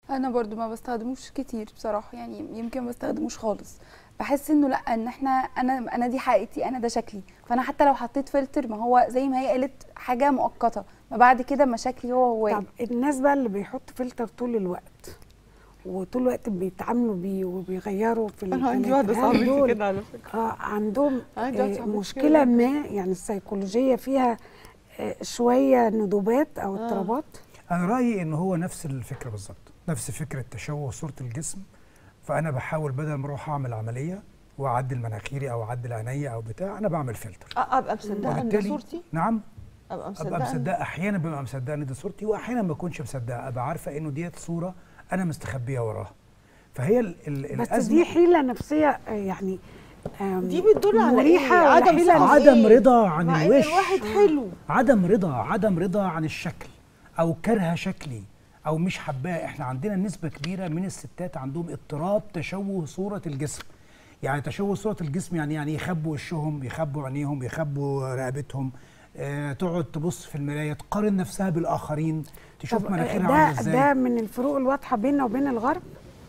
انا برضو ما بستخدموش كتير بصراحه يعني يمكن ما بستخدموش خالص بحس انه لا ان احنا انا انا دي حقيقتي انا ده شكلي فانا حتى لو حطيت فلتر ما هو زي ما هي قالت حاجه مؤقته ما بعد كده مشاكلي هو هو طب الناس بقى اللي بيحطوا فلتر طول الوقت وطول الوقت بيتعاملوا بيه وبيغيروا في انا عندي واحده الفلاتر، هل صاحبتي دول كده على فكره اه عندهم عندي واحدة آه صاحبتي مشكله كده. ما يعني السيكولوجيه فيها آه شويه ندوبات او آه. اضطرابات انا رايي ان هو نفس الفكره بالظبط نفس فكره تشوه صوره الجسم فانا بحاول بدل ما اروح اعمل عمليه واعدل مناخيري او اعدل عينيا او بتاع انا بعمل فلتر أ- ابقى مصدقه ان ده وبالتالي صورتي نعم ابقى مصدقه ابقى إن- مصدقه احيانا ببقى مصدقه ان دي صورتي واحيانا ما اكونش مصدقه ابقى عارفه انه ديت صوره انا مستخبيه وراها فهي ال ال بس الأزمة دي حيله نفسيه آه يعني آم، دي بتدل على مريحه إيه؟ ولا عدم حيلة ثقة. عدم إيه؟ رضا عن مع إن الوش الواحد حلو عدم رضا عدم رضا عن الشكل او كره شكلي او مش حباه احنا عندنا نسبه كبيره من الستات عندهم اضطراب تشوه صوره الجسم يعني تشوه صوره الجسم يعني يعني يخبوا وشهم يخبوا عينيهم يخبوا رقبتهم آه تقعد تبص في المرايه تقارن نفسها بالاخرين تشوف طب مناخيرها ده عامله ازاي ده من الفروق الواضحه بيننا وبين الغرب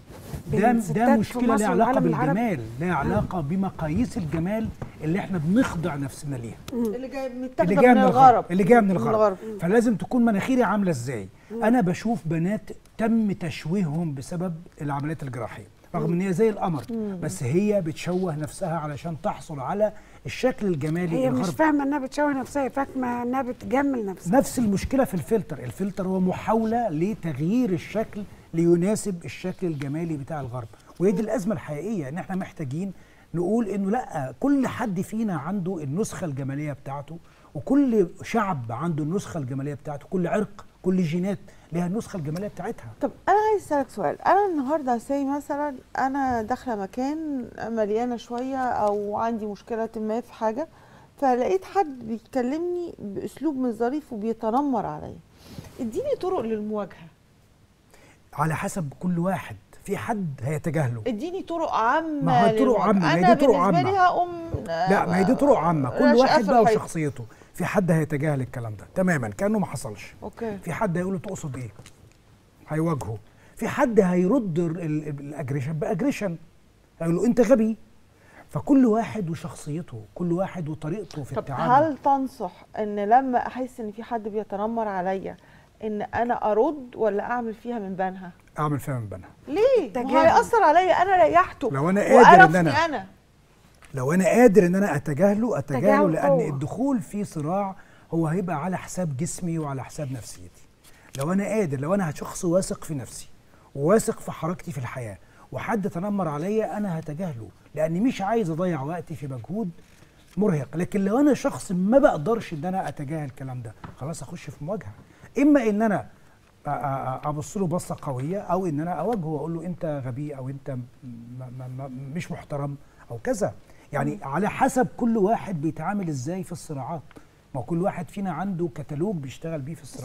بين ده الستات ده في مشكله مصر ليها علاقه والعالم العربي؟ بالجمال ليها علاقه بمقاييس الجمال اللي احنا بنخضع نفسنا ليها اللي جاي اللي متاخده جايه من من الغرب الغرب اللي جايه من الغرب فلازم تكون مناخيري عامله ازاي انا بشوف بنات تم تشويههم بسبب العمليات الجراحيه رغم ان هي زي القمر بس هي بتشوه نفسها علشان تحصل على الشكل الجمالي هي مش الغربي فاهمه انها بتشوه نفسها هي فاهمه انها بتجمل نفسها نفس المشكله في الفلتر الفلتر هو محاوله لتغيير الشكل ليناسب الشكل الجمالي بتاع الغرب وهي دي الازمه الحقيقيه ان احنا محتاجين نقول انه لا كل حد فينا عنده النسخه الجماليه بتاعته وكل شعب عنده النسخه الجماليه بتاعته كل عرق كل جينات لها النسخه الجماليه بتاعتها طب انا عايز اسالك سؤال انا النهارده سي مثلا انا داخله مكان مليانه شويه او عندي مشكله ما في حاجه فلقيت حد بيكلمني باسلوب مش ظريف وبيتنمر عليا اديني طرق للمواجهه على حسب كل واحد في حد هيتجاهله اديني طرق عامه ما هو طرق للمواجهة. عامة، ما هي انا دي طرق بالنسبه لي عامة. هقوم لا ما هي دي طرق عامه كل راشقة واحد في بقى الحيط. وشخصيته في حد هيتجاهل الكلام ده تماما كانه ما حصلش اوكي في حد هيقول له تقصد ايه هيواجهه في حد هيرد ال- ال- الاجريشن باجريشن هيقول له انت غبي فكل واحد وشخصيته كل واحد وطريقته في طب التعامل هل تنصح ان لما احس ان في حد بيتنمر عليا ان انا ارد ولا اعمل فيها من بنها اعمل فيها من بنها ليه ما هو تجاهل. هيأثر عليا انا ريحته لو أنا قادر إن وقرفني أنا- انا لو انا قادر ان انا اتجاهله اتجاهله تجاهل لان قوة. الدخول في صراع هو هيبقى على حساب جسمي وعلى حساب نفسيتي لو انا قادر لو انا شخص واثق في نفسي وواثق في حركتي في الحياه وحد تنمر عليا انا هتجاهله لاني مش عايز اضيع وقتي في مجهود مرهق لكن لو انا شخص ما بقدرش ان انا اتجاهل الكلام ده خلاص اخش في مواجهه اما ان انا أ- أ- ابص له بصه قويه او ان انا اواجهه واقول له انت غبي او انت م- م- م- مش محترم او كذا يعني على حسب كل واحد بيتعامل ازاي في الصراعات ما هو كل واحد فينا عنده كتالوج بيشتغل بيه في الصراعات